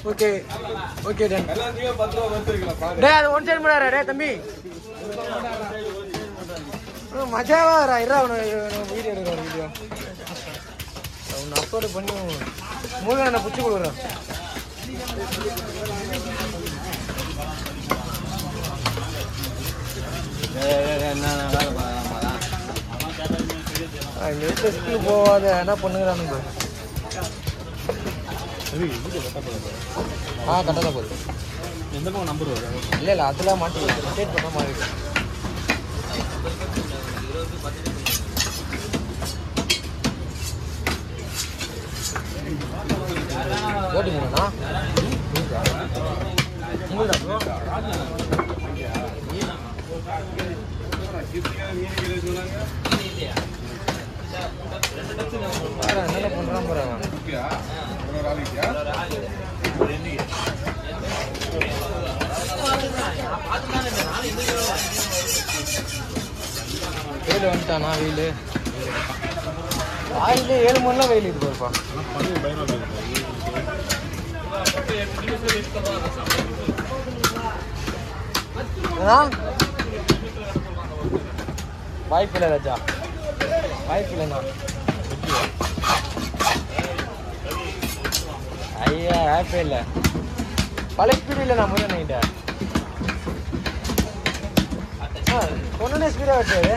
Okay okay done எல்லாத்தையும் பத்து ரூபா வந்து வைக்கலாம் பாரு டேய் அது ஒன் சைடு பண்ணாரா டேய் தம்பி ம், மஜாவா வரா இரா வீடியோ எடுக்கிறேன் வீடியோ அவனை அப்லோடு பண்ணி மூணு நான் பிடிச்சி கொடுக்குறேன் இந்த வீட்டில் ஸ்கூலுக்கு போகாத என்ன பண்ணுங்கிறானுங்க ஆ கரெக்டாக தான் போகுது எந்த நம்பர் வரும் இல்லை இல்லை அதெல்லாம் மாட்டி ஸ்டேட் பண்ண மாதிரி இருக்கு ஓட்டிங்க உங்களுதா பாரு, என்னென்ன பண்ணுறான் பாரு அவன் ஒரு ஆளுக்கியா வெயில் வந்துட்டானா வெயில் ஆயிலே ஏழு மணிலாம் வெயில் இது பாருப்பா ஏன்னா? வாய்ப்பு இல்லை ராஜா வாய்ப்பு இல்லைண்ணா ஐயா வாய்ப்பே இல்லை பழைய ஸ்பீடு இல்லைண்ணா முதல் நைட்ட ஒன்றுனே ஸ்பீடாக வச்சாரு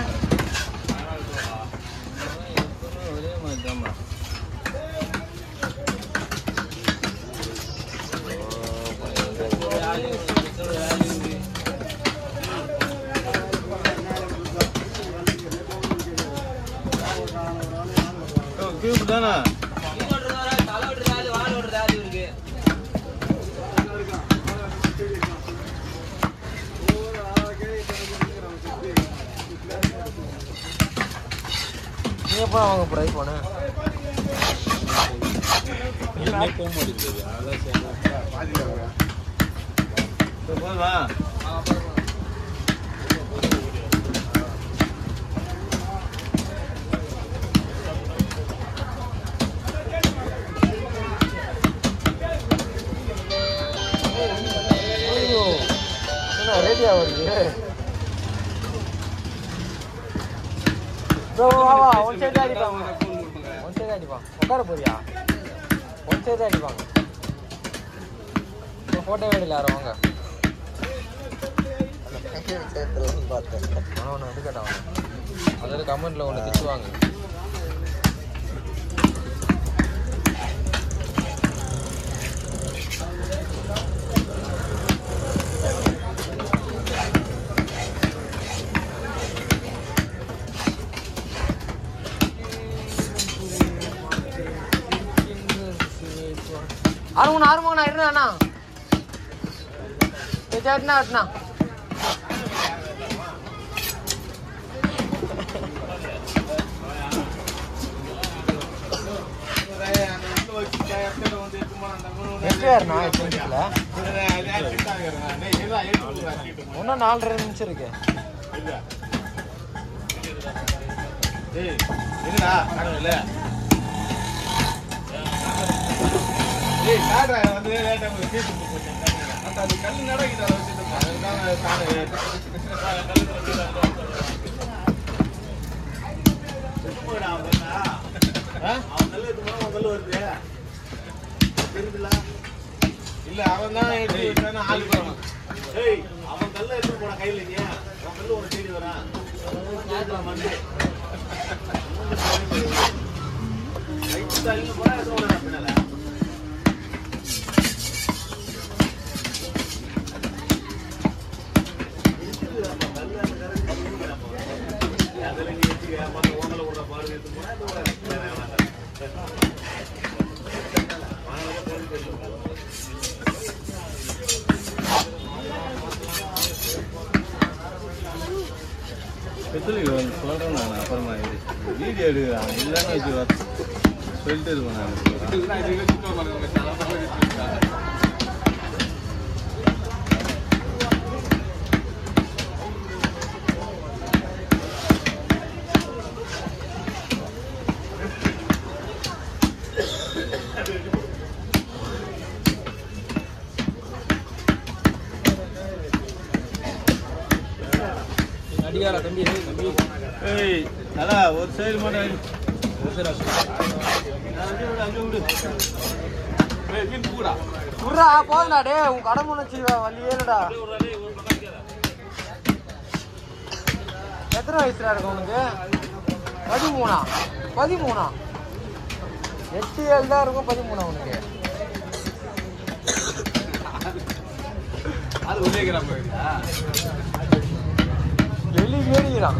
கியூப் தானே நீ எப்போ வாங்க போகிற ஐஃபோனு போக மாட்டேங்குது அதான் போதுமா ஐயோ என்ன ரெடியா வருது ப்ரோ வா வா ஒன் சைடு அடிப்பாங்க ஒன் சைடு அடிப்பான் உட்கார போறியா ஒன் சைடு அடிப்பாங்க இப்போ ஃபோட்டோ எடுக்கல யாரும் வாங்க ஆனால் ஒன்று எடுக்கட்டா அதாவது கமெண்ட்டில் ஒன்று திட்டுவாங்க ஆறுமணா ஆறுமணா இருண்ணா அண்ணா அண்ணா அண்ணா ಎಷ್ಟು யாருண்ணா எட்டு நிமிஷத்தில் இன்னும் நாலரை நிமிஷம் இருக்கு இல்ல அவன் தான் எடுத்து விட்டானா ஆளு போறான் ஏய் அவன் கல்ல எடுத்து போன கையில நீ அவன் கல்லு உன தேடி வரான் மண்டு போனா எடுத்து விடுறா பின்னால அதுல நீ வச்சுக்க மத்த உங்களை விடுற பாரு எடுத்து போனா இது விட வேற வேணாம். எத்தனை சொல்றேன் நான் அப்புறமா வீடியோ எடுக்கிறான் இல்லைன்னு வச்சு சொல்லிட்டு இருப்பேன் நான் தம்பியாரா தம்பி ஏய், தம்பி ஏய் நல்லா ஒரு சைடு மட்டும் அடி. சரி, சரி. அங்கே விடு அங்கே விடு ஏய், மீன் பூடா விட்றா போதுடா டேய் உன் கடை முன்னச்சு வழியே இல்லடா எத்தனை வயசுல இருக்கும் உனக்கு பதிமூணா பதிமூணா எட்டு ஏழு தான் இருக்கும் பதிமூணா உனக்கு அது உள்ளே கிராம வெளி மீறிக்கிறான்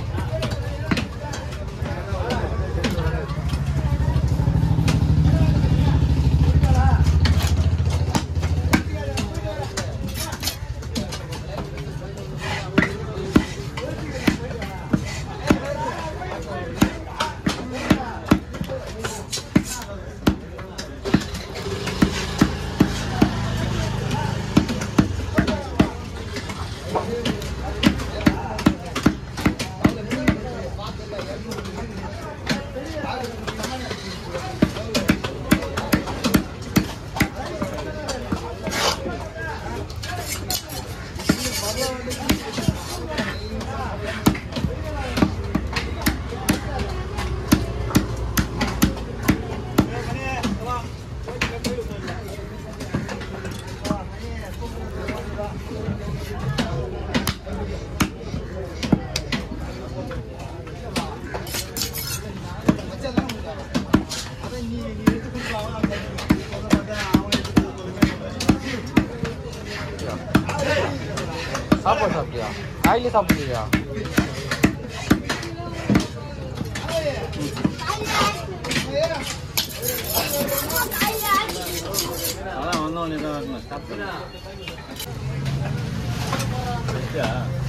சாப்பாடு சாப்பிட்டியா காயிலே சாப்பிட்டியா அதான் வந்தவொடனே தான் வரணும் சாப்பிட்டு வச்சியா?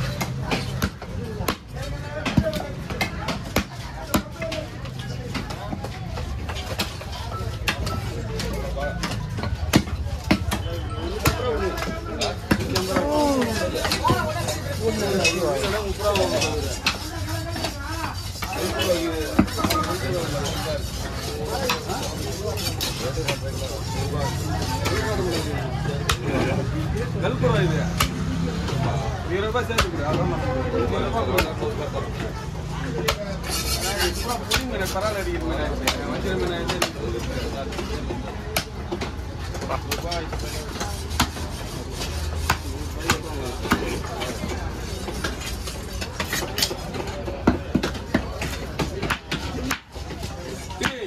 கல்புரம் இது இருபது ரூபாய் சேர்த்து கொடு அதான் இருபது ரூபாய் கொடு. சும்மா புளி மீனை பரவாயில்ல அடிக்கிற மீன் ஆயிடுச்சு. வஞ்சிர மீன் ஆயிடுச்சு. ரூபாய். டேய்,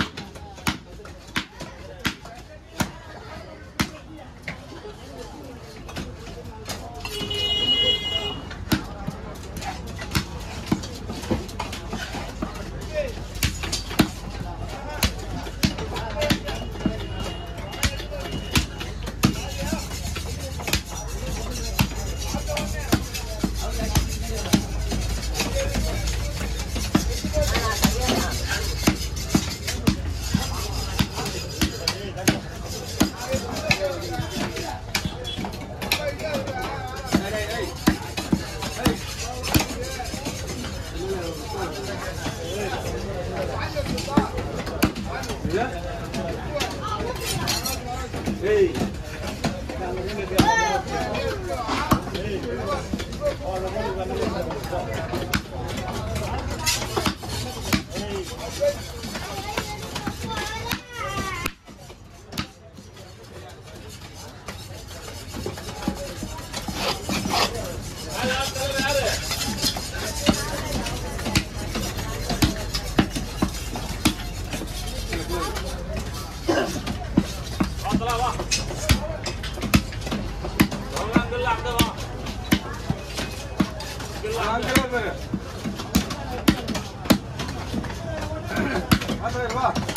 ஏய் அங்கே வா பாரு. வா பாரு, வா